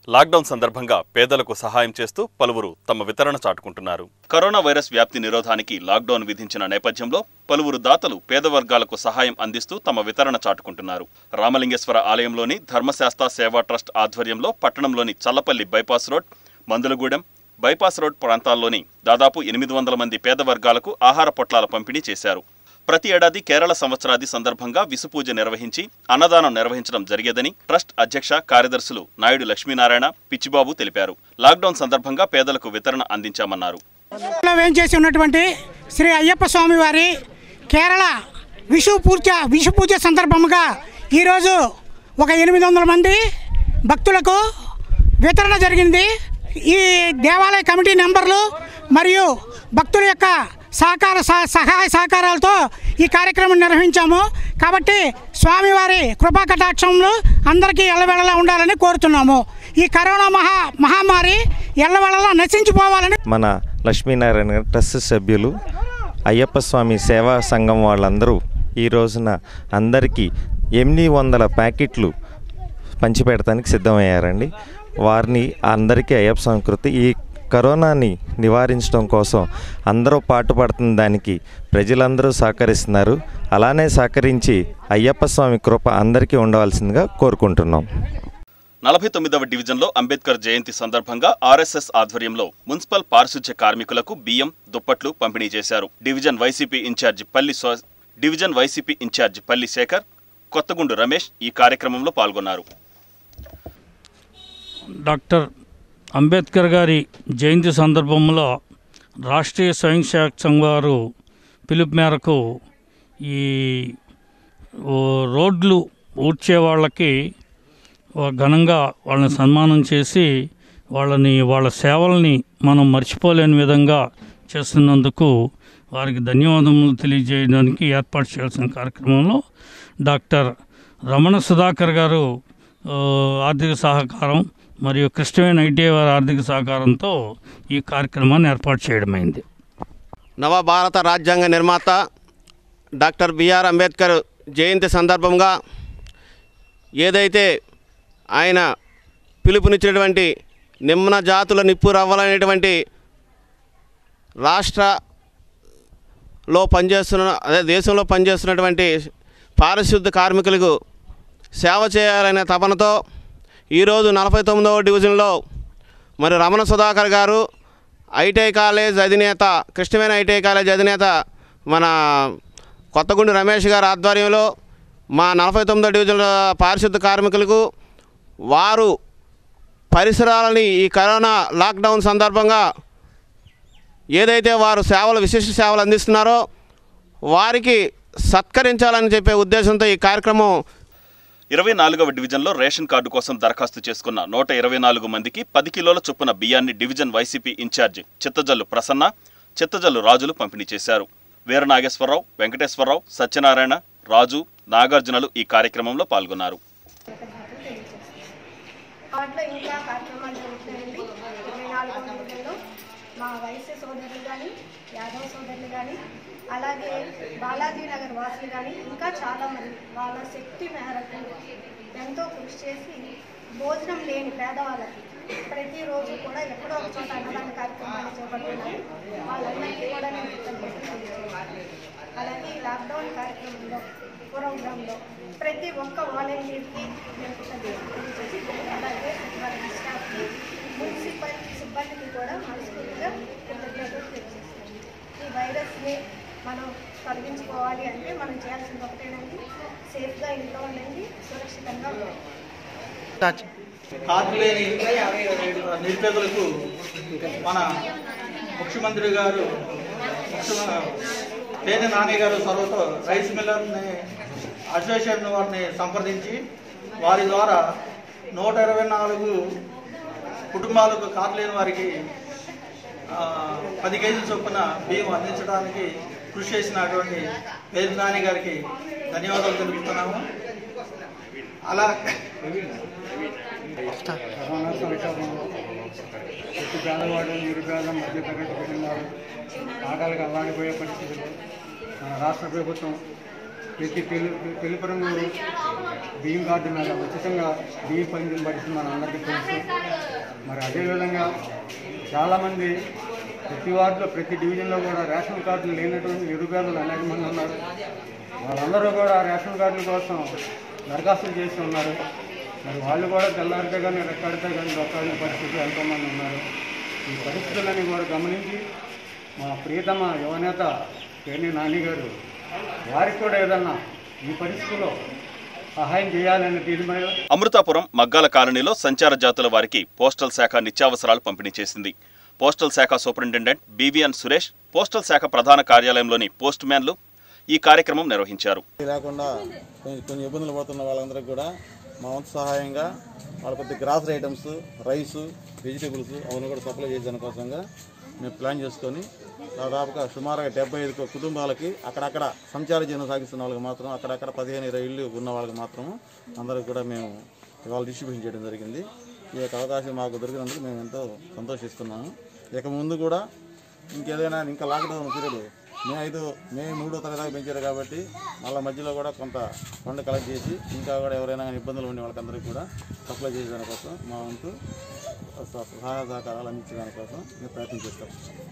lockdown సందర్భంగా పేదలకు సహాయం చేస్తూ పలువురు తమ వితరణ చాటుకుంటున్నారు కరోనా వైరస్ వ్యాప్తి నిరోధానికి లాక్డౌన్ విధించిన నేపథ్యంలో పలువురు దాతలు పేద వర్గాలకు సహాయం అందిస్తూ తమ వితరణ చాటుకుంటున్నారు రామలింగేశ్వర ఆలయంలోని ధర్మశాస్త్ర సేవా ట్రస్ట్ ఆధ్వర్యంలో పట్టణంలోని Challapalli bypass road Mandulagudem bypass road ప్రాంతాల్లోని దాదాపు ఎనిమిది వందల మంది పేద వర్గాలకు ఆహార పొట్లాల పంపిణీ చేశారు ప్రతి ఏడాది కేరళ సంవత్సరాది సందర్భంగా విసుపూజ నిర్వహించి అన్నదానం నిర్వహించడం జరిగేదని ట్రస్ట్ అధ్యక్ష కార్యదర్శులు నాయుడు లక్ష్మీనారాయణ పిచ్చిబాబు తెలిపారు లాక్డౌన్ సందర్భంగా పేదలకు వితరణ అందించామన్నారు లో వేంచేసి ఉన్నటువంటి శ్రీ అయ్యప్ప స్వామి వారి కేరళ విషు పూజ విషు పూజ సందర్భంగా ఈరోజు ఒక ఎనిమిది వందల మంది భక్తులకు వితరణ జరిగింది ఈ దేవాలయ కమిటీ నెంబర్లు మరియు భక్తుల యొక్క సహకార సహ- సహాయ సహకారాలతో ఈ కార్యక్రమం నిర్వహించాము కాబట్టి స్వామివారి కృపా కటాక్షంలో అందరికీ ఎల్లవేళలా ఉండాలని కోరుతున్నాము ఈ కరోనా మహా మహమ్మారి ఎల్లవేళలా నశించిపోవాలని మన లక్ష్మీనారాయణ గారి ట్రస్ట్ సభ్యులు అయ్యప్ప స్వామి సేవా సంఘం వాళ్ళందరూ ఈ రోజున అందరికీ ఎనిమిది వందల ప్యాకెట్లు పంచిపెడటానికి సిద్ధమయ్యారండి వారిని అందరికీ అయ్యప్ప స్వామి కృతి ఈ కరోనాని నివారించడం కోసం అందరూ పాటుపడుతున్న దానికి ప్రజలందరూ సహకరిస్తున్నారు అలానే సహకరించి అయ్యప్ప స్వామి కృప అందరికీ ఉండవలసిందిగా కోరుకుంటున్నాం నలభై తొమ్మిదవ డివిజన్లో అంబేద్కర్ జయంతి సందర్భంగా ఆర్ఎస్ఎస్ ఆధ్వర్యంలో మున్సిపల్ పారిశుధ్య కార్మికులకు బియ్యం దుప్పట్లు పంపిణీ చేశారు డివిజన్ వైసీపీ ఇన్ఛార్జి పల్లి స్వ డివిజన్ వైసీపీ ఇన్ఛార్జి పల్లి శేఖర్ కొత్తగుండు రమేష్ ఈ కార్యక్రమంలో పాల్గొన్నారు డాక్టర్ అంబేద్కర్ గారి జయంతి సందర్భంలో రాష్ట్రీయ స్వయం సేవక్ సంఘ్ వారు పిలుపు మేరకు ఈ ఓ రోడ్లు ఊడ్చే వాళ్ళకి ఓ ఘనంగా వాళ్ళని సన్మానం చేసి వాళ్ళని వాళ్ళ సేవల్ని మనం మర్చిపోలేని విధంగా చేస్తున్నందుకు వారికి ధన్యవాదములు తెలియజేయడానికి ఏర్పాటు చేయాల్సిన కార్యక్రమంలో డాక్టర్ రమణ సుధాకర్ గారు ఆ, ఆర్థిక సహకారం మరియు కృష్ణవేణి ఐటీఐ వారి ఆర్థిక సహకారంతో ఈ కార్యక్రమాన్ని ఏర్పాటు చేయడమైంది నవభారత రాజ్యాంగ నిర్మాత డాక్టర్ బిఆర్ అంబేద్కర్ జయంతి సందర్భంగా ఏదైతే ఆయన పిలుపునిచ్చినటువంటి నిమ్న జాతుల నిప్పు రవ్వలనేటువంటి రాష్ట్రలో పనిచేస్తున్న అదే దేశంలో పనిచేస్తున్నటువంటి పారిశుద్ధ కార్మికులకు సేవ చేయాలనే తపనతో ఈరోజు నలభై తొమ్మిదవ డివిజన్లో మరి రమణ సుధాకర్ గారు ఐటీఐ కాలేజ్ అధినేత కృష్ణవేణి ఐటీఐ కాలేజ్ అధినేత మన కొత్తగుండి రమేష్ గారి ఆధ్వర్యంలో మా నలభై తొమ్మిదో డివిజన్ పారిశుద్ధ కార్మికులకు వారు పరిసరాలని ఈ కరోనా లాక్డౌన్ సందర్భంగా ఏదైతే వారు సేవలు విశిష్ట సేవలు అందిస్తున్నారో వారికి సత్కరించాలని చెప్పే ఉద్దేశంతో ఈ కార్యక్రమం ఇరవై నాలుగవ డివిజన్లో రేషన్ కార్డు కోసం దరఖాస్తు చేసుకున్న నూట ఇరవై నాలుగు మందికి పది కిలోల చొప్పున బియ్యాన్ని division YCP in-charge Chittajallu Prasanna Chittajallu Rajulu పంపిణీ చేశారు వీర నాగేశ్వరరావు వెంకటేశ్వరరావు సత్యనారాయణ రాజు నాగార్జునలు ఈ కార్యక్రమంలో పాల్గొన్నారు వాటిలో ఇంకా కార్యక్రమాలు జరుగుతున్నాయండి ఇరవై నాలుగో డివిజన్లో మా వైశ్య సోదరులు కానీ యాదవ్ సోదరులు కానీ అలాగే బాలాజీ నగర్ వాసులు కానీ ఇంకా చాలామంది వాళ్ళ శక్తి మేరకు ఎంతో కృషి చేసి భోజనం లేని పేదవాళ్ళకి ప్రతిరోజు కూడా ఎక్కడో ఒక చోట అన్నదాన కార్యక్రమాలు చేపడుతున్నారు వాళ్ళందరికీ కూడా నేను కృతజ్ఞతలు తెలియజేయాలి అలాగే ఈ లాక్డౌన్ కార్యక్రమంలో ప్రోగ్రాంలో ప్రతి ఒక్క వాలంటీర్కి నేను కృతజ్ఞతలు తెలియజేస్తున్నాను అలాగే వాళ్ళ స్టాఫ్కి మున్సిపల్ సిబ్బందికి కూడా మనస్ఫూర్తిగా కృతజ్ఞతలు తెలియజేస్తున్నాను ఈ వైరస్ని మనం తొలగించుకోవాలి అంటే మనం చేయాల్సింది ఒకటేనండి సేఫ్గా ఇంట్లో ఉండండి సురక్షితంగా ఉండండి కార్డు లేని నిరుపేదలకు మన ముఖ్యమంత్రి గారు ముఖ్య- పేద నాని గారు చొరవతో రైస్ మిల్లర్ని అసోసియేషన్ వారిని సంప్రదించి వారి ద్వారా నూట ఇరవై నాలుగు కుటుంబాలకు కార్డు లేని వారికి ఆ, పది కేజీల చొప్పున బియ్యం అందించడానికి కృషి చేసినటువంటి పేద నాని గారికి ధన్యవాదాలు తెలుపుతున్నాము అలా రవాణా సంక్షోభంలో ప్రతి పేదవాడు నిరుపేద మధ్యతరగతి కుటుంబాలు ఆటలకు అల్లాడిపోయే పరిస్థితుల్లో మన రాష్ట్ర ప్రభుత్వం ప్రతి తెలు తెలుపు రంగు బియ్యం కార్డు మీద ఉచితంగా బియ్యం పంపిణీ పడుతుంది మన అందరికీ తెలుసు అదేవిధంగా చాలామంది ప్రతి వార్డులో ప్రతి డివిజన్లో కూడా రేషన్ కార్డులు లేనటువంటి నిరుపేదలు అనేక మంది ఉన్నారు వాళ్ళందరూ కూడా రేషన్ కార్డుల కోసం దరఖాస్తులు చేసి ఉన్నారు మరి వాళ్ళు కూడా తెల్లారితే కానీ రెక్కాడితే కానీ దొక్కాడిన పరిస్థితి ఎంతోమంది ఉన్నారు ఈ పరిస్థితులని కూడా గమనించి మా ప్రియతమ యువనేత పేర్ని నాని గారు వారికి కూడా ఏదన్నా ఈ పరిస్థితిలో సహాయం చేయాలనే తీర్మానం అమృతాపురం మగ్గాల కాలనీలో సంచార జాతుల వారికి పోస్టల్ శాఖ నిత్యావసరాలు పంపిణీ చేసింది పోస్టల్ శాఖ సూపరింటెండెంట్ బీవీఎన్ సురేష్ పోస్టల్ శాఖ ప్రధాన కార్యాలయంలోని పోస్ట్ మ్యాన్లు ఈ కార్యక్రమం నిర్వహించారు ఇది లేకుండా కొంచెం కొన్ని ఇబ్బందులు పడుతున్న వాళ్ళందరికీ కూడా మా వంతు సహాయంగా వాళ్ళ కొద్ది గ్రాసరీ ఐటమ్స్ రైస్ వెజిటేబుల్స్ అవన్నీ కూడా సప్లై చేసే దానికోసంగా మేము ప్లాన్ చేసుకొని దాదాపుగా సుమారుగా డెబ్బై ఐదు కుటుంబాలకి అక్కడక్కడ సంచార జీవనం సాగిస్తున్న వాళ్ళకి మాత్రం అక్కడక్కడ పదిహేను ఇరవై ఇళ్ళు ఉన్న వాళ్ళకి మాత్రం అందరికి కూడా మేము ఇవాళ డిస్ట్రిబ్యూషన్ చేయడం జరిగింది ఈ యొక్క అవకాశం మాకు దొరికినందుకు మేము ఎంతో సంతోషిస్తున్నాము ఇక ముందు కూడా ఇంకేదైనా ఇంకా లాక్డౌన్ పీరియడ్ మే ఐదు మే మూడో తరగతి పెంచారు కాబట్టి మళ్ళీ మధ్యలో కూడా కొంత ఫండ్ కలెక్ట్ చేసి ఇంకా కూడా ఎవరైనా కానీ ఇబ్బందులు ఉండే వాళ్ళకందరికీ కూడా సప్లై చేసే దానికోసం మా వంతు స- సహాయ సహకారాలు అందించే దానికోసం మేము ప్రయత్నం చేస్తాం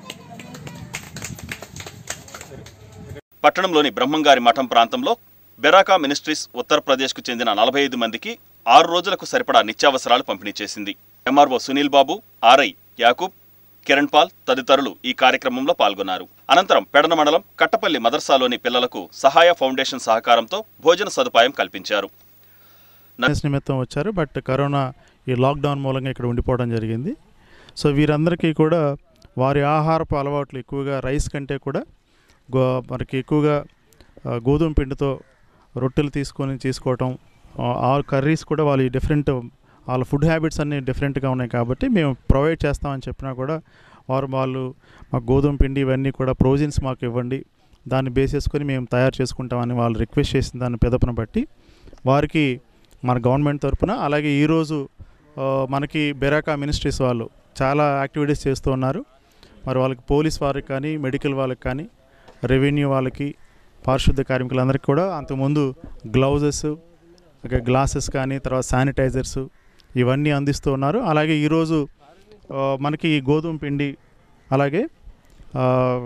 పట్టణంలోని బ్రహ్మంగారి మఠం ప్రాంతంలో బెరాకా మినిస్ట్రీస్ ఉత్తరప్రదేశ్కు చెందిన నలభై ఐదు మందికి ఆరు రోజులకు సరిపడా నిత్యావసరాలు పంపిణీ చేసింది ఎంఆర్ఓ సునీల్ బాబు ఆర్ఐ యాకూబ్ కిరణ్ పాల్ తదితరులు ఈ కార్యక్రమంలో పాల్గొన్నారు అనంతరం పెడన మండలం కట్టపల్లి మదర్సాలోని పిల్లలకు సహాయ ఫౌండేషన్ సహకారంతో భోజన సదుపాయం కల్పించారు బిజినెస్ నిమిత్తం వచ్చారు బట్ కరోనా ఈ లాక్డౌన్ మూలంగా ఇక్కడ ఉండిపోవడం జరిగింది సో వీరందరికీ కూడా వారి ఆహారపు అలవాట్లు ఎక్కువగా రైస్ కంటే కూడా గో మనకి ఎక్కువగా ఆ, గోధుమ పిండితో రొట్టెలు తీసుకొని తీసుకోవటం ఆ, ఆ కర్రీస్ కూడా వాళ్ళ డిఫరెంట్ వాళ్ళ ఫుడ్ హ్యాబిట్స్ అన్నీ డిఫరెంట్గా ఉన్నాయి కాబట్టి మేము ప్రొవైడ్ చేస్తామని చెప్పినా కూడా వారు వాళ్ళు మాకు గోధుమ పిండి ఇవన్నీ కూడా ప్రోజన్స్ మాకు ఇవ్వండి దాన్ని బేస్ చేసుకొని మేము తయారు చేసుకుంటామని వాళ్ళు రిక్వెస్ట్ చేసిన దాన్ని పెదపన బట్టి వారికి మన గవర్నమెంట్ తరపున అలాగే ఈరోజు ఆ, మనకి బెరాకా మినిస్ట్రీస్ వాళ్ళు చాలా యాక్టివిటీస్ చేస్తూ ఉన్నారు మరి వాళ్ళకి పోలీస్ వారికి కానీ మెడికల్ వాళ్ళకి కానీ రెవెన్యూ వాళ్ళకి పారిశుద్ధ కార్మికులందరికీ కూడా అంతకుముందు గ్లౌజెస్ గ్లాసెస్ కానీ తర్వాత శానిటైజర్స్ ఇవన్నీ అందిస్తూ ఉన్నారు అలాగే ఈరోజు ఆ, మనకి ఈ గోధుమ పిండి అలాగే ఆ,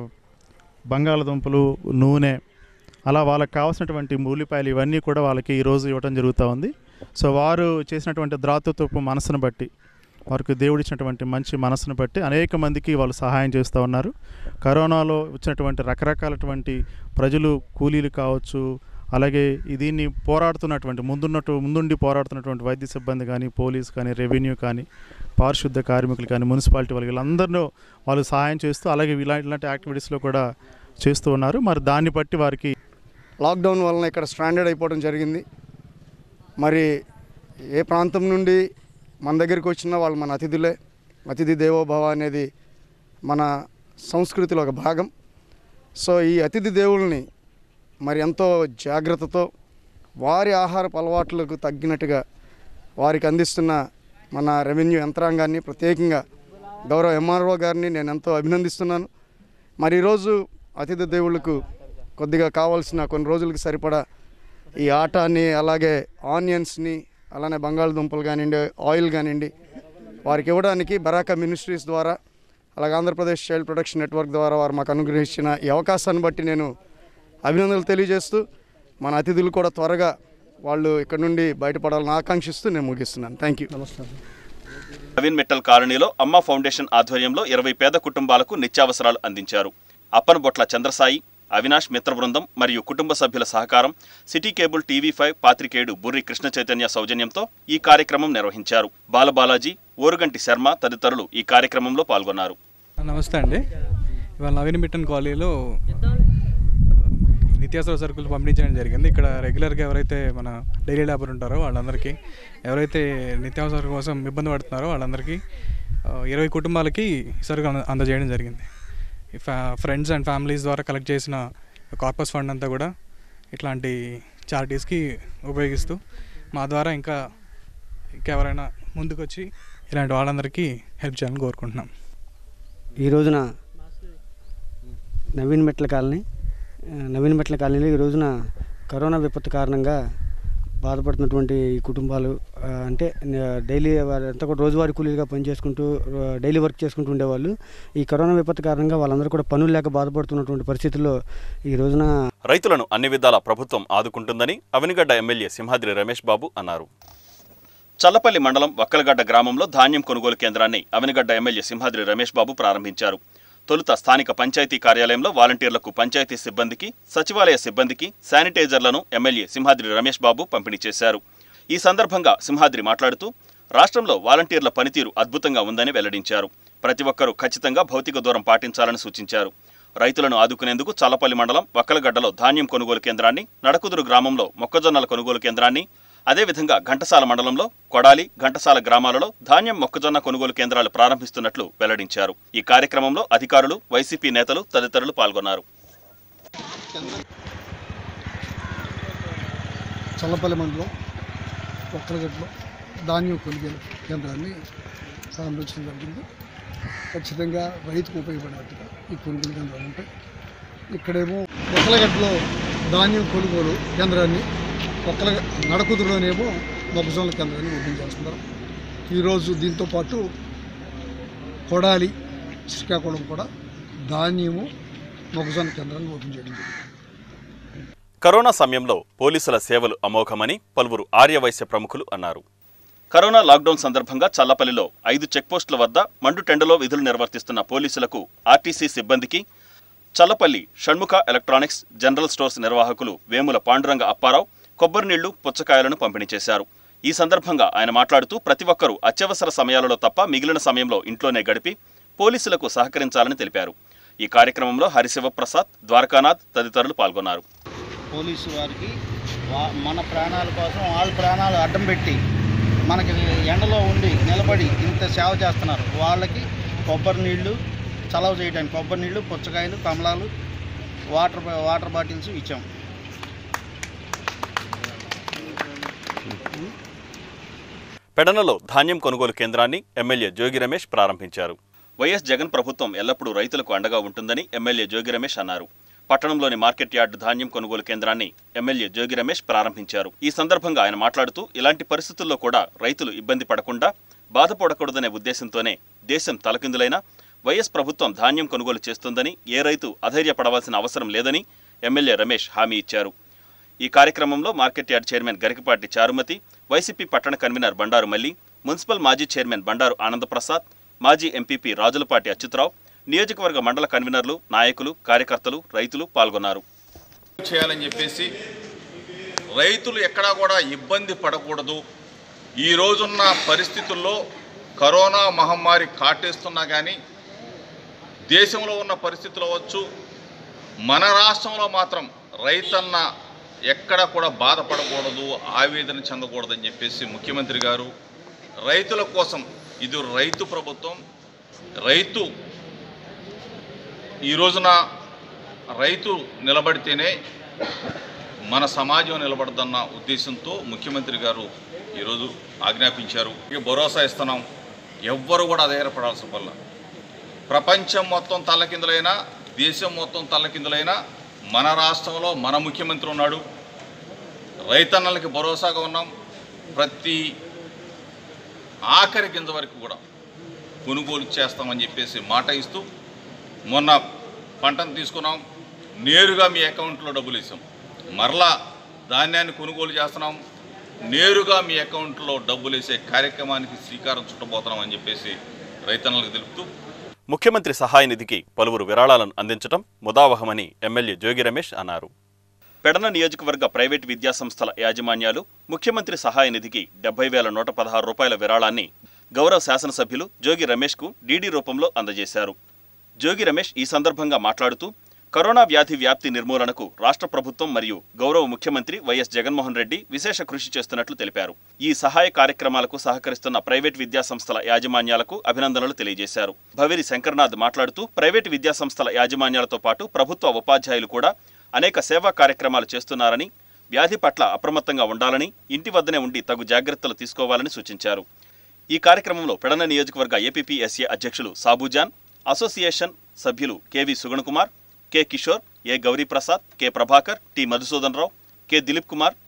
బంగాళదుంపలు నూనె అలా వాళ్ళకి కావాల్సినటువంటి ఉల్లిపాయలు ఇవన్నీ కూడా వాళ్ళకి ఈరోజు ఇవ్వడం జరుగుతూ ఉంది సో వారు చేసినటువంటి ద్రాతృత్వపు మనసును బట్టి వారికి దేవుడిచ్చినటువంటి మంచి మనసును బట్టి అనేక మందికి వాళ్ళు సహాయం చేస్తూ ఉన్నారు కరోనాలో వచ్చినటువంటి రకరకాలటువంటి ప్రజలు కూలీలు కావచ్చు అలాగే ఈ దీన్ని పోరాడుతున్నటువంటి ముందున్నట్టు ముందుండి పోరాడుతున్నటువంటి వైద్య సిబ్బంది కానీ పోలీస్ కానీ రెవెన్యూ కానీ పారిశుద్ధ కార్మికులు కానీ మున్సిపాలిటీ వాళ్ళు వీళ్ళందరిలో వాళ్ళు సహాయం చేస్తూ అలాగే ఇలాంటి ఇలాంటి యాక్టివిటీస్లో కూడా చేస్తూ ఉన్నారు మరి దాన్ని బట్టి వారికి లాక్డౌన్ వలన ఇక్కడ స్ట్రాండర్డ్ అయిపోవడం జరిగింది మరి ఏ ప్రాంతం నుండి మన దగ్గరికి వచ్చినా వాళ్ళు మన అతిథులే అతిథి దేవోభవ అనేది మన సంస్కృతిలో ఒక భాగం సో ఈ అతిథి దేవుల్ని మరి ఎంతో జాగ్రత్తతో వారి ఆహారపు అలవాట్లకు తగ్గినట్టుగా వారికి అందిస్తున్న మన రెవెన్యూ యంత్రాంగాన్ని ప్రత్యేకంగా గౌరవ ఎంఆర్ఓ గారిని నేను ఎంతో అభినందిస్తున్నాను మరి ఈరోజు అతిథి దేవుళ్ళకు కొద్దిగా కావాల్సిన కొన్ని రోజులకి సరిపడా ఈ ఆటాని అలాగే ఆనియన్స్ని అలానే బంగాళదుంపలు కానివ్వండి ఆయిల్ కానివ్వండి వారికి ఇవ్వడానికి బరాకా మినిస్ట్రీస్ ద్వారా అలాగే ఆంధ్రప్రదేశ్ చైల్డ్ ప్రొటెక్షన్ నెట్వర్క్ ద్వారా వారు మాకు అనుగ్రహించిన ఈ అవకాశాన్ని బట్టి నేను అభినందనలు తెలియజేస్తూ మన అతిథులు కూడా త్వరగా వాళ్ళు ఇక్కడ నుండి బయటపడాలని ఆకాంక్షిస్తూ నేను ముగిస్తున్నాను థ్యాంక్ యూ నమస్కారం నవీన్ మిట్టల్ కాలనీలో అమ్మ ఫౌండేషన్ ఆధ్వర్యంలో ఇరవై పేద కుటుంబాలకు నిత్యావసరాలు అందించారు అప్పనబొట్ల చంద్రసాయి అవినాష్ మిత్ర బృందం మరియు కుటుంబ సభ్యుల సహకారం సిటీ కేబుల్ టీవీ ఫైవ్ పాత్రికేయుడు బుర్రి కృష్ణ చైతన్య సౌజన్యంతో ఈ కార్యక్రమం నిర్వహించారు బాలబాలాజీ ఓరుగంటి శర్మ తదితరులు ఈ కార్యక్రమంలో పాల్గొన్నారు నమస్తే అండి ఇవాళ నవీన్ మిట్టన్ కాలనీలో నిత్యావసర సరుకులు పంపిణీ చేయడం జరిగింది ఇక్కడ రెగ్యులర్గా ఎవరైతే మన డైలీ లేబర్ ఉంటారో వాళ్ళందరికీ ఎవరైతే నిత్యావసర కోసం ఇబ్బంది పడుతున్నారో వాళ్ళందరికీ ఆ, ఇరవై కుటుంబాలకి సరుకు అంద అందజేయడం జరిగింది ఈ ఫ్యా ఫ్రెండ్స్ అండ్ ఫ్యామిలీస్ ద్వారా కలెక్ట్ చేసిన కార్పస్ ఫండ్ అంతా కూడా ఇట్లాంటి చారిటీస్కి ఉపయోగిస్తూ మా ద్వారా ఇంకా ఇంకెవరైనా ముందుకొచ్చి ఇలాంటి వాళ్ళందరికీ హెల్ప్ చేయాలని కోరుకుంటున్నాం ఈ రోజున నవీన్ మెట్ల కాలనీ ఆ, నవీన్ మెట్ల కాలనీలో ఈ రోజున కరోనా విపత్తు కారణంగా బాధపడుతున్నటువంటి ఈ కుటుంబాలు ఆ, అంటే ఆ, డైలీ వారంతా కూడా రోజువారీ కూలీలుగా పనిచేసుకుంటూ ఆ, డైలీ వర్క్ చేసుకుంటూ ఉండేవాళ్ళు ఈ కరోనా విపత్తు కారణంగా వాళ్ళందరూ కూడా పనులు లేక బాధపడుతున్నటువంటి పరిస్థితుల్లో ఈ రోజున రైతులను అన్ని విధాల ప్రభుత్వం ఆదుకుంటుందని అవనిగడ్డ ఎమ్మెల్యే సింహాద్రి రమేష్ బాబు అన్నారు చల్లపల్లి మండలం వక్కలగడ్డ గ్రామంలో ధాన్యం కొనుగోలు కేంద్రాన్ని అవనిగడ్డ ఎమ్మెల్యే సింహాద్రి రమేష్ బాబు ప్రారంభించారు తొలుత స్థానిక పంచాయతీ కార్యాలయంలో వాలంటీర్లకు పంచాయతీ సిబ్బందికి సచివాలయ సిబ్బందికి శానిటైజర్లను ఎమ్మెల్యే సింహాద్రి రమేష్ బాబు పంపిణీ చేశారు ఈ సందర్భంగా సింహాద్రి మాట్లాడుతూ రాష్ట్రంలో వాలంటీర్ల పనితీరు అద్భుతంగా ఉందని వెల్లడించారు ప్రతి ఒక్కరూ ఖచ్చితంగా భౌతిక దూరం పాటించాలని సూచించారు రైతులను ఆదుకునేందుకు చల్లపల్లి మండలం వక్కలగడ్డలో ధాన్యం కొనుగోలు కేంద్రాన్ని నడకుదురు గ్రామంలో మొక్కజొన్నల కొనుగోలు కేంద్రాన్ని అదేవిధంగా ఘంటసాల మండలంలో కొడాలి ఘంటసాల గ్రామాలలో ధాన్యం మొక్కజొన్న కొనుగోలు కేంద్రాలు ప్రారంభిస్తున్నట్లు వెల్లడించారు ఈ కార్యక్రమంలో అధికారులు వైసీపీ నేతలు తదితరులు పాల్గొన్నారు చల్లపల్లి మండలం ఒక్కలగట్లో ధాన్యం కొనుగోలు కేంద్రాన్ని ప్రారంభించడం జరిగింది ఖచ్చితంగా రైతుకు ఉపయోగపడేట్టుగా ఈ కొనుగోలు కేంద్రాలు ఉంటాయి ఇక్కడేమో ఒక్కలగట్లో ధాన్యం కొనుగోలు కేంద్రాన్ని ఒక్కల నడకుదురులోనేమో మొక్కజొన్న కేంద్రాన్ని ఓపెన్ చేస్తున్నారు ఈరోజు దీంతో పాటు కొడాలి శ్రీకాకుళం కూడా ధాన్యము మొక్కజొన్న కేంద్రాన్ని ఓపెన్ చేయడం జరిగింది కరోనా సమయంలో పోలీసుల సేవలు అమోఘమని పలువురు ఆర్యవైశ్య ప్రముఖులు అన్నారు కరోనా లాక్డౌన్ సందర్భంగా చల్లపల్లిలో ఐదు చెక్పోస్టుల వద్ద మండు టెండలో విధులు నిర్వర్తిస్తున్న పోలీసులకు ఆర్టీసీ సిబ్బందికి Challapalli Shanmukha electronics general stores నిర్వాహకులు వేముల పాండురంగ అప్పారావు కొబ్బరి నీళ్లు పుచ్చకాయలను పంపిణీ చేశారు ఈ సందర్భంగా ఆయన మాట్లాడుతూ ప్రతి ఒక్కరూ అత్యవసర సమయాలలో తప్ప మిగిలిన సమయంలో ఇంట్లోనే గడిపి పోలీసులకు సహకరించాలని తెలిపారు ఈ కార్యక్రమంలో హరిశివప్రసాద్ ద్వారకానాథ్ తదితరులు పాల్గొన్నారు పోలీసు వారికి వా- మన ప్రాణాల కోసం వాళ్ళ ప్రాణాలు అడ్డం పెట్టి మనకి ఎండలో ఉండి నిలబడి ఇంత సేవ చేస్తున్నారు వాళ్ళకి కొబ్బరి నీళ్లు చలవ చేయడానికి కొబ్బరి నీళ్లు పుచ్చకాయలు కమలాలు వాటర్ బా- వాటర్ బాటిల్స్ ఇచ్చాం పెడనలో ధాన్యం కొనుగోలు కేంద్రాన్ని ఎమ్మెల్యే జోగి రమేష్ ప్రారంభించారు వైఎస్ జగన్ ప్రభుత్వం ఎల్లప్పుడూ రైతులకు అండగా ఉంటుందని ఎమ్మెల్యే జోగి రమేష్ అన్నారు పట్టణంలోని మార్కెట్ యార్డ్ ధాన్యం కొనుగోలు కేంద్రాన్ని ఎమ్మెల్యే జోగి రమేష్ ప్రారంభించారు ఈ సందర్భంగా ఆయన మాట్లాడుతూ ఇలాంటి పరిస్థితుల్లో కూడా రైతులు ఇబ్బంది పడకుండా బాధపడకూడదనే ఉద్దేశంతోనే దేశం తలకిందులైన వైఎస్ ప్రభుత్వం ధాన్యం కొనుగోలు చేస్తుందని ఏ రైతు అధైర్యపడవలసిన అవసరం లేదని ఎమ్మెల్యే రమేష్ హామీ ఇచ్చారు ఈ కార్యక్రమంలో market yard chairman Garikapati Charumathi YCP పట్టణ కన్వీనర్ బండారు మల్లి మున్సిపల్ మాజీ చైర్మన్ బండారు ఆనందప్రసాద్ మాజీ ఎంపీపీ రాజులపాటి అచ్యుతరావు నియోజకవర్గ మండల కన్వీనర్లు నాయకులు కార్యకర్తలు రైతులు పాల్గొన్నారు చేయాలని చెప్పేసి రైతులు ఎక్కడా కూడా ఇబ్బంది పడకూడదు ఈ రోజున్న పరిస్థితుల్లో కరోనా మహమ్మారి కాటేస్తున్నా కానీ దేశంలో ఉన్న పరిస్థితులు అవ్వచ్చు మన రాష్ట్రంలో మాత్రం రైతన్న ఎక్కడ కూడా బాధపడకూడదు ఆవేదన చెందకూడదని చెప్పేసి ముఖ్యమంత్రి గారు రైతుల కోసం ఇది రైతు ప్రభుత్వం రైతు ఈ రోజున రైతు నిలబడితేనే మన సమాజం నిలబడదన్న ఉద్దేశంతో ముఖ్యమంత్రి గారు ఈరోజు ఆజ్ఞాపించారు ఇక భరోసా ఇస్తున్నాం ఎవ్వరు కూడా అధైర్యపడాల్సిన వల్ల ప్రపంచం మొత్తం తల్లకిందులైనా దేశం మొత్తం తల్లకిందులైనా మన రాష్ట్రంలో మన ముఖ్యమంత్రి ఉన్నాడు రైతన్నలకి భరోసాగా ఉన్నాం ప్రతి ఆఖరి గింజ వరకు కూడా కొనుగోలు చేస్తామని చెప్పేసి మాట ఇస్తూ మొన్న పంటను తీసుకున్నాం నేరుగా మీ అకౌంట్లో డబ్బులు ఇస్తాం మరలా ధాన్యాన్ని కొనుగోలు చేస్తున్నాం నేరుగా మీ అకౌంట్లో డబ్బులు వేసే కార్యక్రమానికి శ్రీకారం చుట్టబోతున్నామని చెప్పేసి రైతన్నలకు తెలుపుతూ ముఖ్యమంత్రి సహాయ నిధికి పలువురు విరాళాలను అందించడం ముదావహమని ఎమ్మెల్యే జోగి రమేష్ అన్నారు పెడన నియోజకవర్గ ప్రైవేటు విద్యాసంస్థల యాజమాన్యాలు ముఖ్యమంత్రి సహాయ నిధికి డెబ్బై వేల నూట పదహారు రూపాయల విరాళాన్ని గౌరవ శాసనసభ్యులు జోగి రమేష్కు డీడీ రూపంలో అందజేశారు జోగి రమేష్ ఈ సందర్భంగా మాట్లాడుతూ కరోనా వ్యాధి వ్యాప్తి నిర్మూలనకు రాష్ట్ర ప్రభుత్వం మరియు గౌరవ ముఖ్యమంత్రి వైఎస్ జగన్మోహన్ రెడ్డి విశేష కృషి చేస్తున్నట్లు తెలిపారు ఈ సహాయ కార్యక్రమాలకు సహకరిస్తున్న ప్రైవేట్ విద్యాసంస్థల యాజమాన్యాలకు అభినందనలు తెలియజేశారు భవేరి శంకర్నాథ్ మాట్లాడుతూ ప్రైవేటు విద్యాసంస్థల యాజమాన్యాలతో పాటు ప్రభుత్వ ఉపాధ్యాయులు కూడా అనేక సేవా కార్యక్రమాలు చేస్తున్నారని వ్యాధి పట్ల అప్రమత్తంగా ఉండాలని ఇంటి వద్దనే ఉండి తగు జాగ్రత్తలు తీసుకోవాలని సూచించారు ఈ కార్యక్రమంలో పెడన నియోజకవర్గ ఏపీపీఎస్ఏ అధ్యక్షులు సాబుజాన్ అసోసియేషన్ సభ్యులు KV Sugunakumar K Kishore A Gauriprasad K Prabhakar T Madhusudan Rao K Dilip Kumar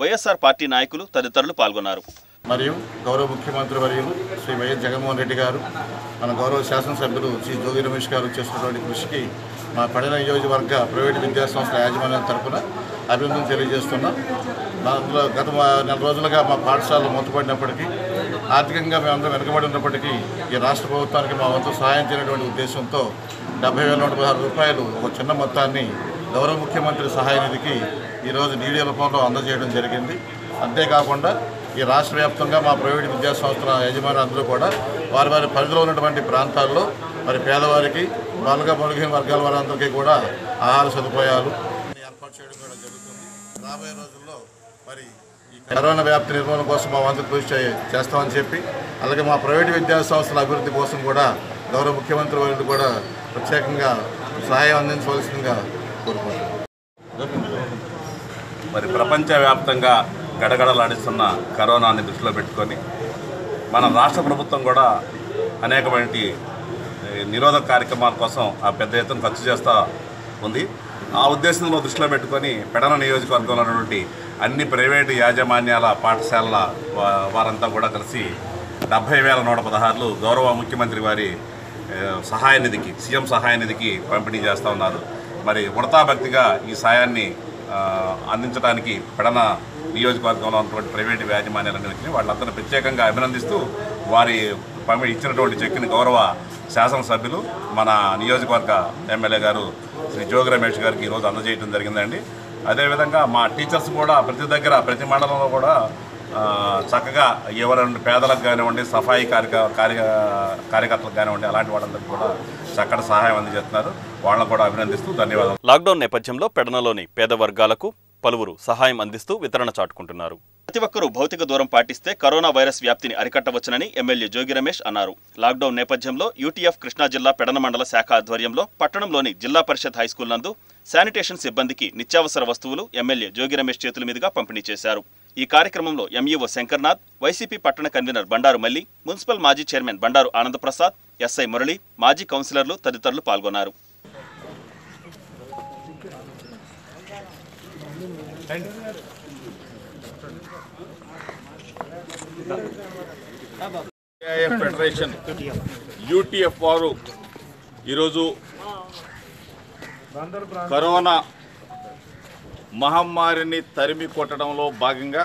YSR party నాయకులు తదితరులు పాల్గొన్నారు మరియు గౌరవ ముఖ్యమంత్రి వర్యులు శ్రీ వైఎస్ జగన్మోహన్ రెడ్డి గారు మన గౌరవ శాసనసభ్యులు శ్రీ జోగి రమేష్ గారు చేస్తున్నటువంటి కృషికి మా పడిన నియోజకవర్గ ప్రైవేటు విద్యాసంస్థల యాజమాన్యం తరఫున అభినందన తెలియజేస్తున్నాం దాంట్లో గత మా నెల రోజులుగా మా పాఠశాలలు మూతపడినప్పటికీ ఆర్థికంగా మేమందరం వెనుకబడి ఉన్నప్పటికీ ఈ రాష్ట్ర ప్రభుత్వానికి మా వంతు సహాయం చేయనటువంటి ఉద్దేశంతో డెబ్బై వేల నూట పదహారు రూపాయలు ఒక చిన్న మొత్తాన్ని గౌరవ ముఖ్యమంత్రి సహాయ నిధికి ఈరోజు డీడీ రూపంలో అందజేయడం జరిగింది అంతేకాకుండా ఈ రాష్ట్ర వ్యాప్తంగా మా ప్రైవేట్ విద్యా సంస్థల యజమానులందరూ కూడా వారి వారి పరిధిలో ఉన్నటువంటి ప్రాంతాల్లో మరి పేదవారికి బాలుగా బలహీన వర్గాల వారందరికీ కూడా ఆహార సదుపాయాలు ఏర్పాటు చేయడం కూడా జరుగుతుంది రాబోయే రోజుల్లో మరి ఈ కరోనా వ్యాప్తి నిర్మూలన కోసం మా వంతు కృషి చే- చేస్తామని చెప్పి అలాగే మా ప్రైవేటు విద్యా సంస్థల అభివృద్ధి కోసం కూడా గౌరవ ముఖ్యమంత్రి వారిని కూడా ప్రత్యేకంగా సహాయం అందించవలసిందిగా కోరుకుంటున్నాను మరి ప్రపంచవ్యాప్తంగా గడగడలాడిస్తున్న కరోనాని దృష్టిలో పెట్టుకొని మన రాష్ట్ర ప్రభుత్వం కూడా అనేకమైన నిరోధక కార్యక్రమాల కోసం ఆ పెద్ద ఎత్తున ఖర్చు చేస్తూ ఉంది ఆ ఉద్దేశంలో దృష్టిలో పెట్టుకొని పెడన నియోజకవర్గంలో ఉన్నటువంటి అన్ని ప్రైవేటు యాజమాన్యాల పాఠశాలల వా- వారంతా కూడా కలిసి డెబ్భై వేల నూట పదహారులు గౌరవ ముఖ్యమంత్రి వారి ఏ, సహాయ నిధికి సీఎం సహాయ నిధికి పంపిణీ చేస్తూ ఉన్నారు మరి ఉడతాభక్తిగా ఈ సాయాన్ని ఆ, అందించడానికి పెడన నియోజకవర్గంలో ఉన్నటువంటి ప్రైవేటు యాజమాన్యాలన్నింటినీ వాళ్ళందరూ ప్రత్యేకంగా అభినందిస్తూ వారి పంపి ఇచ్చినటువంటి చెక్కిని గౌరవ శాసనసభ్యులు మన నియోజకవర్గ ఎమ్మెల్యే గారు శ్రీ జోగి రమేష్ గారికి ఈరోజు అందజేయడం జరిగిందండి అదేవిధంగా మా టీచర్స్ కూడా ప్రతి దగ్గర ప్రతి మండలంలో కూడా ఆ, చక్కగా ఎవరైనా పేదలకు కానివ్వండి సఫాయి కార్య కార్య కార్యకర్తలకు కానివ్వండి అలాంటి వాళ్ళందరికీ కూడా చక్కటి సహాయం అందజేస్తున్నారు వాళ్ళని కూడా అభినందిస్తూ ధన్యవాదాలు లాక్డౌన్ నేపథ్యంలో పెడనలోని పేద వర్గాలకు పలువురు సహాయం అందిస్తూ వితరణ చాటుకుంటున్నారు ప్రతి ఒక్కరూ భౌతిక దూరం పాటిస్తే కరోనా వైరస్ వ్యాప్తిని అరికట్టవచ్చునని ఎమ్మెల్యే జోగి రమేష్ అన్నారు లాక్డౌన్ నేపథ్యంలో యూటీఎఫ్ కృష్ణా జిల్లా పెడన మండల శాఖ ఆధ్వర్యంలో పట్టణంలోని జిల్లా పరిషత్ హైస్కూల్ నందు శానిటేషన్ సిబ్బందికి నిత్యావసర వస్తువులు ఎమ్మెల్యే జోగి రమేష్ చేతుల మీదుగా పంపిణీ చేశారు ఈ కార్యక్రమంలో ఎంఈఓ శంకర్నాథ్ వైసీపీ పట్టణ కన్వీనర్ బండారు మల్లి మున్సిపల్ మాజీ చైర్మన్ బండారు ఆనందప్రసాద్ ఎస్ఐ మురళి మాజీ కౌన్సిలర్లు తదితరులు పాల్గొన్నారు ఏఐఎఫ్ ఫెడరేషన్ యూటీఎఫ్ వారు ఈరోజు కరోనా మహమ్మారిని తరిమి కొట్టడంలో భాగంగా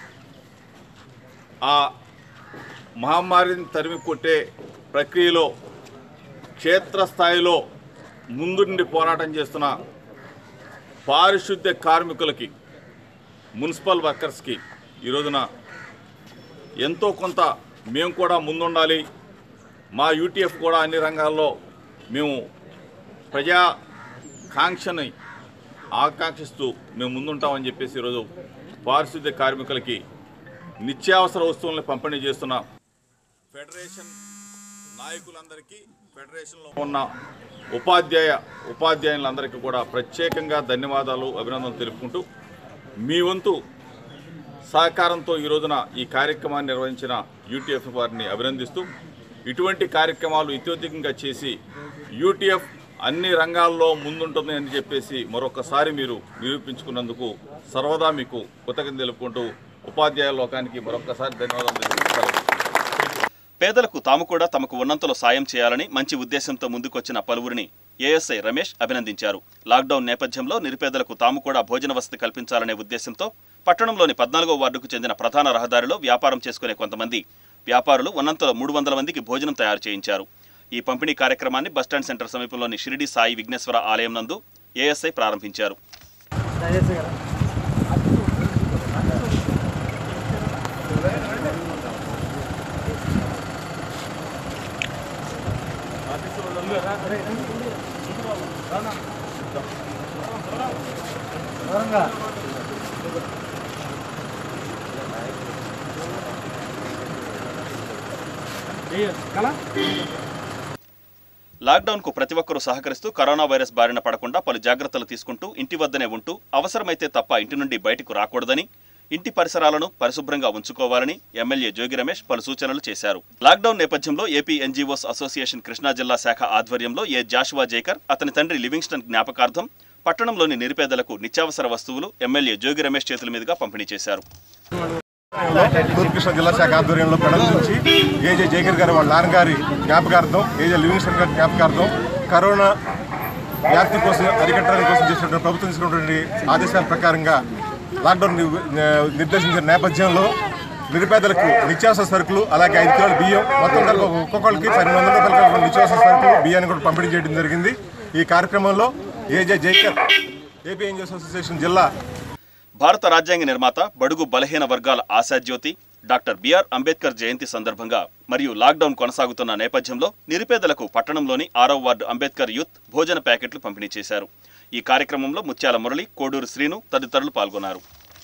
ఆ మహమ్మారిని తరిమి కొట్టే ప్రక్రియలో క్షేత్రస్థాయిలో ముందుండి పోరాటం చేస్తున్న పారిశుద్ధ్య కార్మికులకి మున్సిపల్ వర్కర్స్కి ఈ రోజున ఎంతో కొంత మేము కూడా ముందుండాలి మా యూటీఎఫ్ కూడా అన్ని రంగాల్లో మేము ప్రజా కాంక్షని ఆకాంక్షిస్తూ మేము ముందుంటామని చెప్పేసి ఈరోజు పారిశుద్ధ్య కార్మికులకి నిత్యావసర వస్తువులను పంపిణీ చేస్తున్న ఫెడరేషన్ నాయకులందరికీ ఫెడరేషన్లో ఉన్న ఉపాధ్యాయ ఉపాధ్యాయులందరికీ కూడా ప్రత్యేకంగా ధన్యవాదాలు అభినందనలు తెలుపుకుంటూ మీ వంతు సహకారంతో ఈ రోజున ఈ కార్యక్రమాన్ని నిర్వహించిన యూటీఎఫ్ వారిని అభినందిస్తూ ఇటువంటి కార్యక్రమాలు ఇత్యోధికంగా చేసి యూటీఎఫ్ అన్ని రంగాల్లో ముందుంటుంది అని చెప్పేసి మరొకసారి మీరు నిరూపించుకున్నందుకు సర్వదా మీకు కృతజ్ఞత తెలుపుకుంటూ ఉపాధ్యాయ లోకానికి మరొకసారి ధన్యవాదాలు తెలుపుతారు పేదలకు తాము కూడా తమకు ఉన్నంతలో సాయం చేయాలని మంచి ఉద్దేశంతో ముందుకొచ్చిన పలువురిని ఏఎస్ఐ రమేష్ అభినందించారు లాక్డౌన్ నేపథ్యంలో నిరుపేదలకు తాము కూడా భోజన వసతి కల్పించాలనే ఉద్దేశంతో పట్టణంలోని పద్నాలుగో వార్డుకు చెందిన ప్రధాన రహదారిలో వ్యాపారం చేసుకునే కొంతమంది వ్యాపారులు ఉన్నంతలో మూడు వందల మందికి భోజనం తయారు చేయించారు ఈ పంపిణీ కార్యక్రమాన్ని బస్టాండ్ సెంటర్ సమీపంలోని షిరిడి సాయి విఘ్నేశ్వర ఆలయం నందు ఏఎస్ఐ ప్రారంభించారు లాక్డౌన్కు ప్రతి ఒక్కరూ సహకరిస్తూ కరోనా వైరస్ బారిన పడకుండా పలు జాగ్రత్తలు తీసుకుంటూ ఇంటి వద్దనే ఉంటూ అవసరమైతే తప్ప ఇంటి నుండి బయటకు రాకూడదని ఇంటి పరిసరాలను పరిశుభ్రంగా ఉంచుకోవాలని ఎమ్మెల్యే జోగి రమేష్ పలు సూచనలు చేశారు లాక్డౌన్ నేపథ్యంలో ఏపీ ఎన్జీఓస్ అసోసియేషన్ కృష్ణా జిల్లా శాఖ ఆధ్వర్యంలో ఏ జాషువా జేకర్ అతని తండ్రి లివింగ్స్టన్ జ్ఞాపకార్థం పట్టణంలోని నిరుపేదలకు నిత్యావసర వస్తువులు ఎమ్మెల్యే జోగి రమేష్ చేతుల మీదుగా పంపిణీ చేశారు తూర్పుకృష్ణ జిల్లా శాఖ ఆధ్వర్యంలో పెడల నుంచి ఏజే జయకర్ గారి వాళ్ళ నాన్నగారి జ్ఞాపకార్థం ఏజే లివింగ్స్టన్ గారి జ్ఞాపకార్థం కరోనా వ్యాప్తి కోసం అరికట్టడానికి కోసం చేసినటువంటి ప్రభుత్వం తీసుకున్నటువంటి ఆదేశాల ప్రకారంగా లాక్డౌన్ ని- నిర్దేశించిన నేపథ్యంలో నిరుపేదలకు నిత్యావసర సరుకులు అలాగే ఐదు కిలోల బియ్యం మొత్తం కలిపి ఒక్కొక్కరికి పన్నెండు వందల రూపాయల కలిపి నిత్యావసర సరుకులు బియ్యాన్ని కూడా పంపిణీ చేయడం జరిగింది ఈ కార్యక్రమంలో AJ Jaikar AP angels association జిల్లా భారత రాజ్యాంగ నిర్మాత బడుగు బలహీన వర్గాల ఆశాజ్యోతి డాక్టర్ బిఆర్ అంబేద్కర్ జయంతి సందర్భంగా మరియు లాక్డౌన్ కొనసాగుతున్న నేపథ్యంలో నిరుపేదలకు పట్టణంలోని ఆరవ వార్డు అంబేద్కర్ యూత్ భోజన ప్యాకెట్లు పంపిణీ చేశారు ఈ కార్యక్రమంలో ముత్యాల మురళి కోడూరు శ్రీను తదితరులు పాల్గొన్నారు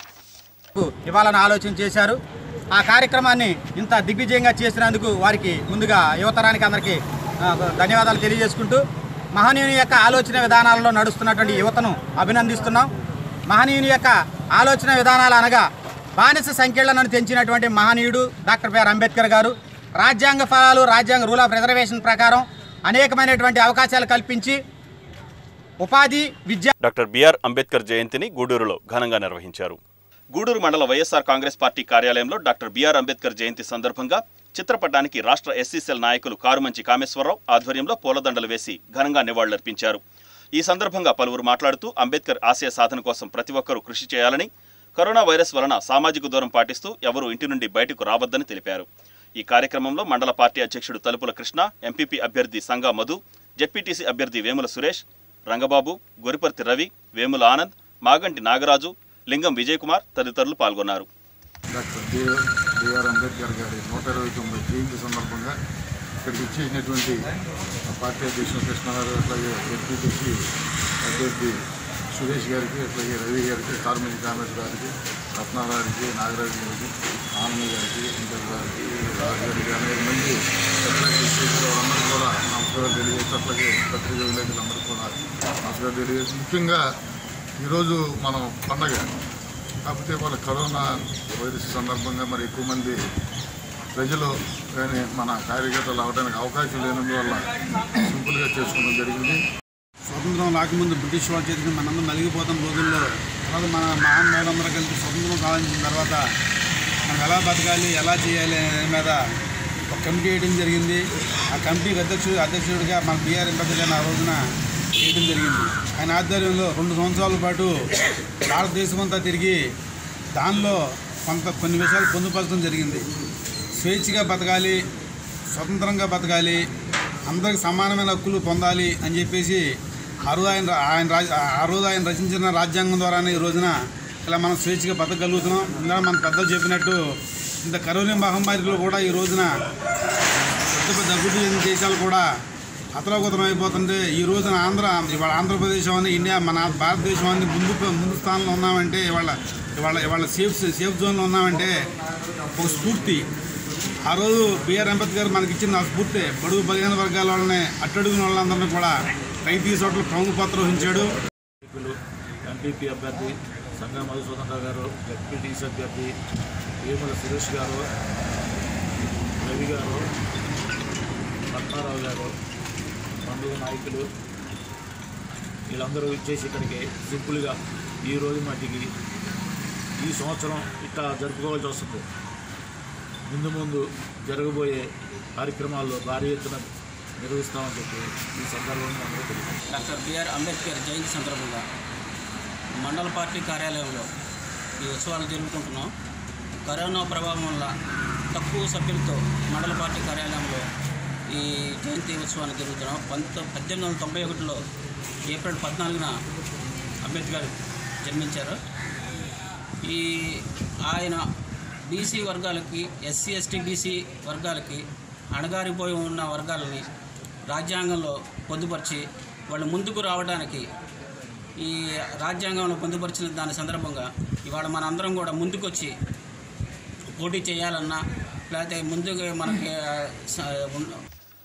ఇవ్వాలని ఆలోచన చేశారు ఆ కార్యక్రమాన్ని ఇంత దిగ్విజయంగా చేసినందుకు వారికి ముందుగా యువతరానికి అందరికీ ఆ, ధన్యవాదాలు తెలియజేసుకుంటూ మహనీయుని యొక్క ఆలోచన విధానాలలో నడుస్తున్నటువంటి యువతను అభినందిస్తున్నాం మహనీయుని యొక్క ఆలోచన విధానాలు అనగా బానిస సంఖ్యలను తెంచినటువంటి మహనీయుడు డాక్టర్ బిఆర్ అంబేద్కర్ గారు రాజ్యాంగ ఫలాలు రాజ్యాంగ రూల్ ఆఫ్ రిజర్వేషన్ ప్రకారం అనేకమైనటువంటి అవకాశాలు కల్పించి ఉపాధి విద్య డాక్టర్ బిఆర్ అంబేద్కర్ జయంతిని గూడూరులో ఘనంగా నిర్వహించారు గూడూరు మండల వైఎస్ఆర్ కాంగ్రెస్ పార్టీ కార్యాలయంలో డాక్టర్ బిఆర్ అంబేద్కర్ జయంతి సందర్భంగా చిత్రపటానికి రాష్ట్ర ఎస్సీసీఎల్ నాయకులు కారుమంచి కామేశ్వరరావు ఆధ్వర్యంలో పూలదండలు వేసి ఘనంగా నివాళులర్పించారు ఈ సందర్భంగా పలువురు మాట్లాడుతూ అంబేద్కర్ ఆశయ సాధన కోసం ప్రతి ఒక్కరూ కృషి చేయాలని కరోనా వైరస్ వలన సామాజిక దూరం పాటిస్తూ ఎవరూ ఇంటి నుండి బయటకు రావద్దని తెలిపారు ఈ కార్యక్రమంలో మండల పార్టీ అధ్యక్షుడు తలుపుల కృష్ణ ఎంపీపీ అభ్యర్థి సంగా మధు జెడ్పీటీసీ అభ్యర్థి వేముల సురేష్ రంగబాబు గొరిపర్తి రవి వేముల ఆనంద్ మాగంటి నాగరాజు లింగం విజయ్ కుమార్ తదితరులు పాల్గొన్నారు డాక్టర్ బిఆర్ బిఆర్ అంబేద్కర్ గారి నూట ఇరవై తొమ్మిది జయంతి సందర్భంగా ఇక్కడికి ఇచ్చేసినటువంటి పార్టీ అధ్యక్షుడు కృష్ణ గారు అట్లాగే ఎంపీటీసీ అభ్యర్థి సురేష్ గారికి అట్లాగే రవి గారికి కార్మిక కామేష్ గారికి రత్నారావుకి నాగరాజు గారికి ఆనంద్ గారికి ఇంటర్ గారికి రాజు గారికి అనేక మంది అట్లాగే విశేషాలు వాళ్ళందరూ కూడా నమస్కారాలు తెలియజేసి అట్లాగే పత్రిక విలేకరులందరూ కూడా నమస్కారాలు తెలియజేసి ముఖ్యంగా ఈరోజు మనం పండగ కాకపోతే వాళ్ళ కరోనా వైరస్ సందర్భంగా మరి ఎక్కువ మంది ప్రజలు కానీ మన కార్యకర్తలు అవడానికి అవకాశం లేనందువల్ల సింపుల్గా చేసుకోవడం జరిగింది స్వతంత్రం రాకముందు బ్రిటిష్ వాళ్ళ చేతికి మనందరం నలిగిపోతాం రోజుల్లో తర్వాత మన మహానుభావులందరూ కలిసి స్వతంత్రం సాధించిన తర్వాత మనం ఎలా బతకాలి ఎలా చేయాలి అనే మీద ఒక కమిటీ వేయడం జరిగింది ఆ కమిటీకి అధ్యక్షుడు అధ్యక్షుడిగా మన బీఆర్ అంబేద్కర్ గారిని ఆ రోజున వేయడం జరిగింది ఆయన ఆధ్వర్యంలో రెండు సంవత్సరాల పాటు భారతదేశం అంతా తిరిగి దానిలో కొంత కొన్ని విషయాలు పొందుపరచడం జరిగింది స్వేచ్ఛగా బతకాలి స్వతంత్రంగా బతకాలి అందరికి సమానమైన హక్కులు పొందాలి అని చెప్పేసి ఆ రోజు ఆయన ఆయన రాజ ఆ రోజు ఆయన రచించిన రాజ్యాంగం ద్వారానే ఈ రోజున ఇలా మనం స్వేచ్ఛగా బతకగలుగుతున్నాం ఇందులో మన పెద్దలు చెప్పినట్టు ఇంత కరోనా మహమ్మారిలో కూడా ఈ రోజున పెద్ద పెద్ద అభివృద్ధి చెందిన దేశాలు కూడా అతలాకుతలం అయిపోతుంటే ఈ రోజున ఆంధ్ర ఇవాళ ఆంధ్రప్రదేశ్ అని ఇండియా మన భారతదేశం అని ముందు ముందు స్థానంలో ఉన్నామంటే ఇవాళ ఇవాళ ఇవాళ సేఫ్ సేఫ్ జోన్లో ఉన్నామంటే ఒక స్ఫూర్తి ఆ రోజు బిఆర్ అంబేద్కర్ మనకి ఇచ్చిన ఆ స్ఫూర్తి బడుగు బలహీన వర్గాల వాళ్ళని అట్టడుగున వాళ్ళందరినీ కూడా రైతు చోట్ల ప్రముఖ పాత్ర వహించాడు ఎంపీపీ అభ్యర్థి సంగా మధుసూదన్ రావు గారు జడ్పీటీసీ అభ్యర్థి వేముల సురేష్ గారు రవి గారు పద్మారావు గారు బంధువు నాయకులు వీళ్ళందరూ ఇచ్చేసి ఇక్కడికి సింపుల్గా ఈ రోజు మట్టికి ఈ సంవత్సరం ఇట్లా జరుపుకోవాల్సి వస్తుంది ముందు ముందు జరగబోయే కార్యక్రమాల్లో భారీ ఎత్తున నిర్వహిస్తామని చెప్పి ఈ సందర్భంగా అందరూ తెలియదు డాక్టర్ బిఆర్ అంబేద్కర్ జయంతి సందర్భంగా మండల పార్టీ కార్యాలయంలో ఈ ఉత్సవాలు జరుపుకుంటున్నాం కరోనా ప్రభావం వల్ల తక్కువ సభ్యులతో మండల పార్టీ కార్యాలయంలో ఈ జయంతి ఉత్సవాన్ని జరుగుతున్నాం పంత పద్దెనిమిది వందల తొంభై ఒకటిలో ఏప్రిల్ పద్నాలుగున అంబేద్కర్ జన్మించారు ఈ ఆయన బీసీ వర్గాలకి ఎస్సీ ఎస్టీ బీసీ వర్గాలకి అణగారిపోయి ఉన్న వర్గాలని రాజ్యాంగంలో పొందుపరిచి వాళ్ళు ముందుకు రావడానికి ఈ రాజ్యాంగంలో పొందుపరిచిన దాని సందర్భంగా ఇవాళ మన అందరం కూడా ముందుకొచ్చి పోటీ చేయాలన్నా లేకపోతే ముందుగా మనకి ఆ, స- ఉన్న-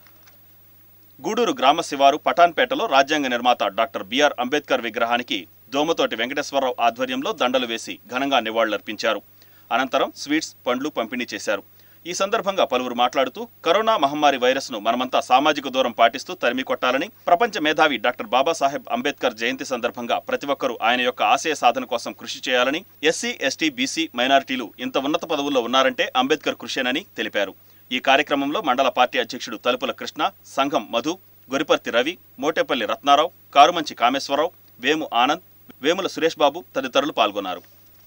గూడూరు గ్రామ శివారు పటాన్పేటలో రాజ్యాంగ నిర్మాత డాక్టర్ బిఆర్ అంబేద్కర్ విగ్రహానికి దోమతోటి వెంకటేశ్వరరావు ఆధ్వర్యంలో దండలు వేసి ఘనంగా నివాళులర్పించారు అనంతరం స్వీట్స్ పండ్లు పంపిణీ చేశారు ఈ సందర్భంగా పలువురు మాట్లాడుతూ కరోనా మహమ్మారి వైరస్ను మనమంతా సామాజిక దూరం పాటిస్తూ తరిమి కొట్టాలని ప్రపంచ మేధావి డాక్టర్ బాబాసాహెబ్ అంబేద్కర్ జయంతి సందర్భంగా ప్రతి ఒక్కరూ ఆయన యొక్క ఆశయ సాధన కోసం కృషి చేయాలని ఎస్సీ ఎస్టీ బీసీ మైనారిటీలు ఇంత ఉన్నత పదవుల్లో ఉన్నారంటే అంబేద్కర్ కృషేనని తెలిపారు ఈ కార్యక్రమంలో మండల పార్టీ అధ్యక్షుడు తలుపుల కృష్ణ సంఘం మధు గొరిపర్తి రవి మోటేపల్లి రత్నారావు కారుమంచి కామేశ్వరరావు వేము ఆనంద్ వేముల సురేష్ బాబు తదితరులు పాల్గొన్నారు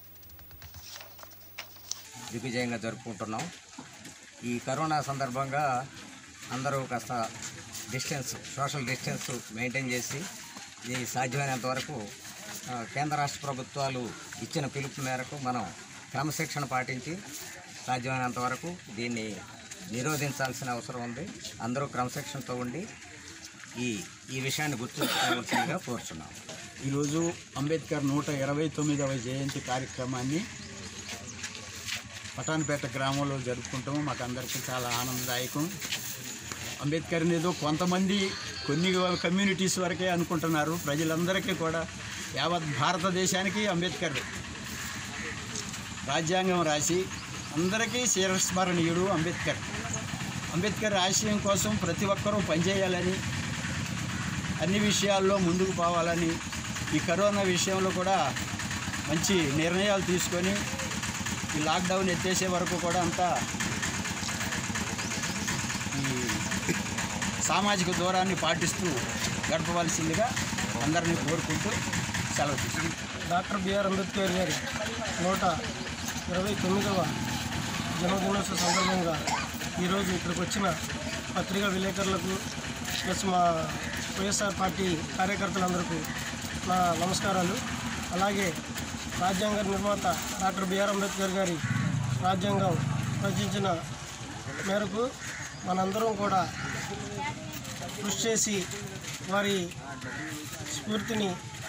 దిగ్విజయంగా జరుపుకుంటున్నాం ఈ కరోనా సందర్భంగా అందరూ కాస్త డిస్టెన్స్ సోషల్ డిస్టెన్స్ మెయింటైన్ చేసి ఇది సాధ్యమైనంత వరకు ఆ, కేంద్ర రాష్ట్ర ప్రభుత్వాలు ఇచ్చిన పిలుపు మేరకు మనం క్రమశిక్షణ పాటించి సాధ్యమైనంత వరకు దీన్ని నిరోధించాల్సిన అవసరం ఉంది అందరూ క్రమశిక్షణతో ఉండి ఈ ఈ విషయాన్ని గుర్తుంచుకోవాల్సిందిగా కోరుచున్నాం ఈరోజు అంబేద్కర్ నూట ఇరవై తొమ్మిదవ జయంతి కార్యక్రమాన్ని పటాన్పేట గ్రామంలో జరుపుకుంటాము మాకు అందరికీ చాలా ఆనందదాయకం అంబేద్కర్ ఏదో కొంతమంది కొన్ని కమ్యూనిటీస్ వరకే అనుకుంటున్నారు ప్రజలందరికీ కూడా యావత్ భారతదేశానికి అంబేద్కర్ రాజ్యాంగం రాసి అందరికీ శిరస్మరణీయుడు అంబేద్కర్ అంబేద్కర్ ఆశయం కోసం ప్రతి ఒక్కరూ పనిచేయాలని అన్ని విషయాల్లో ముందుకు పోవాలని ఈ కరోనా విషయంలో కూడా మంచి నిర్ణయాలు తీసుకొని ఈ లాక్డౌన్ ఎత్తేసే వరకు కూడా అంతా ఈ సామాజిక దూరాన్ని పాటిస్తూ గడపవలసిందిగా అందరినీ కోరుకుంటూ సెలవు తీసుకుంటాం డాక్టర్ బిఆర్ అంబేద్కర్ గారి నూట ఇరవై తొమ్మిదవ జన్మదినోత్సవ సందర్భంగా ఈరోజు ఇక్కడికి వచ్చిన పత్రికా విలేకరులకు ప్లస్ మా వైఎస్ఆర్ పార్టీ కార్యకర్తలందరికీ నా నమస్కారాలు అలాగే రాజ్యాంగ నిర్మాత డాక్టర్ బిఆర్ అంబేద్కర్ గారి రాజ్యాంగం రచించిన మేరకు మనందరం కూడా కృషి చేసి వారి స్ఫూర్తిని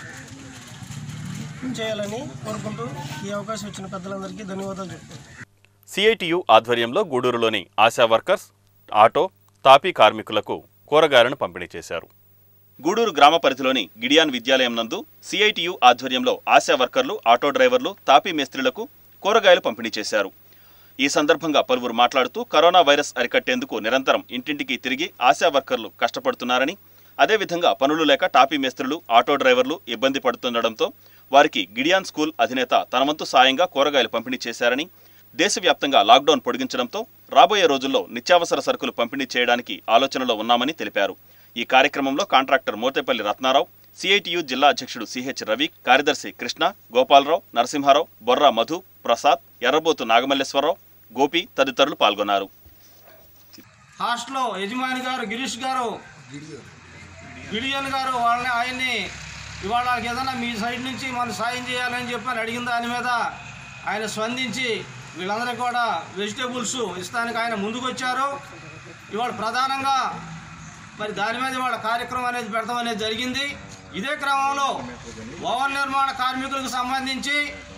చేయాలని కోరుకుంటూ ఈ అవకాశం ఇచ్చిన పెద్దలందరికీ ధన్యవాదాలు చెప్తున్నాను సిఐటియు ఆధ్వర్యంలో గూడూరులోని ఆశా వర్కర్స్ ఆటో తాపీ కార్మికులకు కూరగాయలను పంపిణీ చేశారు గూడూరు గ్రామ పరిధిలోని గిడియాన్ విద్యాలయం నందు సిఐటియు ఆధ్వర్యంలో ఆశా వర్కర్లు ఆటో డ్రైవర్లు తాపీ మేస్త్రీలకు కూరగాయలు పంపిణీ చేశారు ఈ సందర్భంగా పలువురు మాట్లాడుతూ కరోనా వైరస్ అరికట్టేందుకు నిరంతరం ఇంటింటికి తిరిగి ఆశా వర్కర్లు కష్టపడుతున్నారని అదేవిధంగా పనులు లేక టాపీ మేస్త్రులు ఆటో డ్రైవర్లు ఇబ్బంది పడుతుండటంతో వారికి గిడియాన్ స్కూల్ అధినేత తన వంతు సాయంగా కూరగాయలు పంపిణీ చేశారని దేశవ్యాప్తంగా లాక్డౌన్ పొడిగించడంతో రాబోయే రోజుల్లో నిత్యావసర సరుకులు పంపిణీ చేయడానికి ఆలోచనలో ఉన్నామని తెలిపారు ఈ కార్యక్రమంలో కాంట్రాక్టర్ మోతేపల్లి రత్నారావు సిఐటియు జిల్లా అధ్యక్షుడు సిహెచ్ రవి కార్యదర్శి కృష్ణ గోపాలరావు నరసింహారావు బొర్రా మధు ప్రసాద్ ఎర్రబోతు నాగమల్లేశ్వరరావు గోపి తదితరులు పాల్గొన్నారు హాస్టల్లో యజమాని గారు గిరీష్ గారు గిడియన్ గారు వాళ్ళని ఆయన్ని ఇవాళ వాళ్ళకి ఏదైనా మీ సైడ్ నుంచి మనం సాయం చేయాలని చెప్పి అని అడిగిన దాని మీద ఆయన స్పందించి వీళ్ళందరికీ కూడా వెజిటేబుల్స్ ఇస్తానికి ఆయన ముందుకు వచ్చారు ఇవాళ ప్రధానంగా మరి దాని మీద ఇవాళ కార్యక్రమం అనేది పెడతాం అనేది జరిగింది ఇదే క్రమంలో భవన నిర్మాణ కార్మికులకు సంబంధించి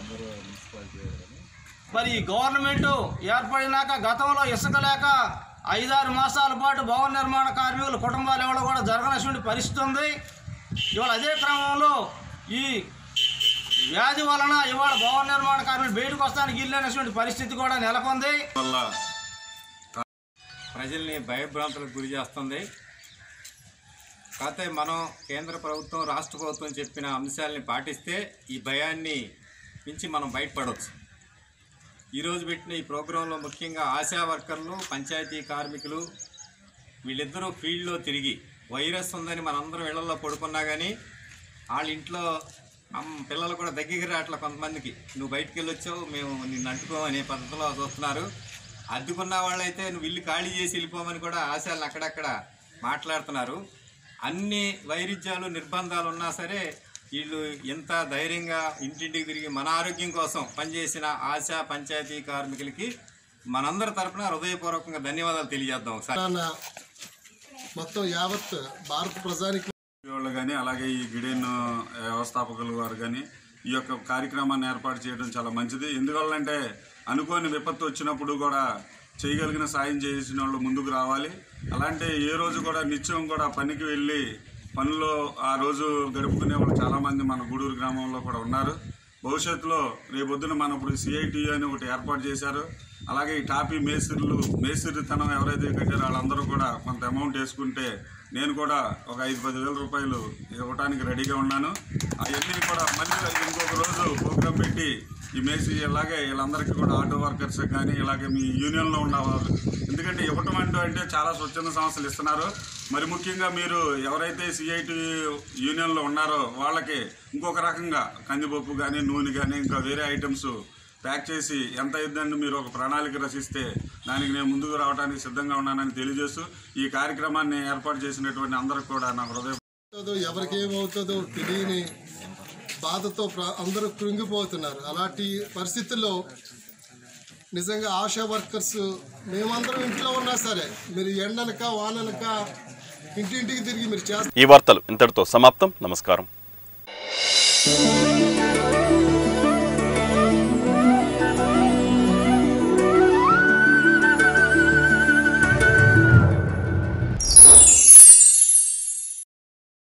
మరి ఈ గవర్నమెంట్ ఏర్పడినాక గతంలో ఇసుక లేక ఐదారు మాసాల పాటు భవన నిర్మాణ కార్మికుల కుటుంబాలు ఎవరో కూడా జరగనటువంటి పరిస్థితి ఉంది ఇవాళ అదే క్రమంలో ఈ వ్యాధి వలన ఇవాళ భవన నిర్మాణ కార్మికులు బయటకు వస్తానికి ఇల్లేనటువంటి పరిస్థితి కూడా నెలకొంది వల్ల ప్రజల్ని భయభ్రాంతులకు గురి చేస్తుంది కాకపోతే మనం కేంద్ర ప్రభుత్వం రాష్ట్ర ప్రభుత్వం చెప్పిన అంశాలని పాటిస్తే ఈ భయాన్ని మించి మనం బయటపడవచ్చు ఈరోజు పెట్టిన ఈ ప్రోగ్రాంలో ముఖ్యంగా ఆశా వర్కర్లు పంచాయతీ కార్మికులు వీళ్ళిద్దరూ ఫీల్డ్లో తిరిగి వైరస్ ఉందని మనందరం ఇళ్లలో పడుకున్నా కానీ వాళ్ళ ఇంట్లో అమ్మ పిల్లలు కూడా దగ్గరికి రావట్లే కొంతమందికి నువ్వు బయటికి వెళ్ళొచ్చావు మేము నిన్ను అంటుకోమనే పద్ధతిలో చూస్తున్నారు అద్దుకున్న వాళ్ళైతే నువ్వు ఇల్లు ఖాళీ చేసి వెళ్ళిపోమని కూడా ఆశలు అక్కడక్కడ మాట్లాడుతున్నారు అన్ని వైరుధ్యాలు నిర్బంధాలు ఉన్నా సరే వీళ్ళు ఎంత ధైర్యంగా ఇంటింటికి తిరిగి మన ఆరోగ్యం కోసం పనిచేసిన ఆశా పంచాయతీ కార్మికులకి మనందరి తరపున హృదయపూర్వకంగా ధన్యవాదాలు తెలియజేద్దాం ఒకసారి మొత్తం యావత్ భారత ప్రజానికి వాళ్ళు కానీ అలాగే ఈ గిడెన్ వ్యవస్థాపకుల వారు కానీ ఈ యొక్క కార్యక్రమాన్ని ఏర్పాటు చేయడం చాలా మంచిది ఎందువల్లంటే అనుకోని విపత్తు వచ్చినప్పుడు కూడా చేయగలిగిన సాయం చేసిన వాళ్ళు ముందుకు రావాలి అలాంటి ఏ రోజు కూడా నిత్యం కూడా పనికి వెళ్ళి పనుల్లో ఆ రోజు గడుపుకునే వాళ్ళు చాలామంది మన గూడూరు గ్రామంలో కూడా ఉన్నారు భవిష్యత్తులో రేపొద్దున మన ఇప్పుడు సిఐటి అని ఒకటి ఏర్పాటు చేశారు అలాగే ఈ టాపీ మేస్త్రులు మేస్త్రితనం ఎవరైతే కట్టారో వాళ్ళందరూ కూడా కొంత అమౌంట్ వేసుకుంటే నేను కూడా ఒక ఐదు పది వేల రూపాయలు ఇవ్వడానికి రెడీగా ఉన్నాను అవన్నీ కూడా మళ్ళీ ఇంకొక రోజు ప్రోగ్రాం పెట్టి ఈ మేసి ఇలాగే వీళ్ళందరికీ కూడా ఆటో వర్కర్స్ కానీ ఇలాగే మీ యూనియన్లో ఉన్న వాళ్ళు ఎందుకంటే ఇవ్వటం అంటూ అంటే చాలా స్వచ్ఛంద సంస్థలు ఇస్తున్నారు మరి ముఖ్యంగా మీరు ఎవరైతే సిఐటి యూనియన్లో ఉన్నారో వాళ్ళకి ఇంకొక రకంగా కందిపప్పు కానీ నూనె కానీ ఇంకా వేరే ఐటమ్స్ ప్యాక్ చేసి ఎంత అయిందని మీరు ఒక ప్రణాళిక రచిస్తే దానికి నేను ముందుకు రావడానికి సిద్ధంగా ఉన్నానని తెలియజేస్తూ ఈ కార్యక్రమాన్ని ఏర్పాటు చేసినటువంటి అందరికి కూడా నా హృదయ అవుతుందో ఎవరికి ఏమవుతుందో తెలియని బాధతో ప్ర- అందరూ కృంగిపోతున్నారు అలాంటి పరిస్థితుల్లో నిజంగా ఆశా వర్కర్స్ మేమందరం ఇంట్లో ఉన్నా సరే మీరు ఎండనక వాననక ఇంటింటికి తిరిగి మీరు చేస్తారు ఈ వార్తలు ఇంతటితో సమాప్తం నమస్కారం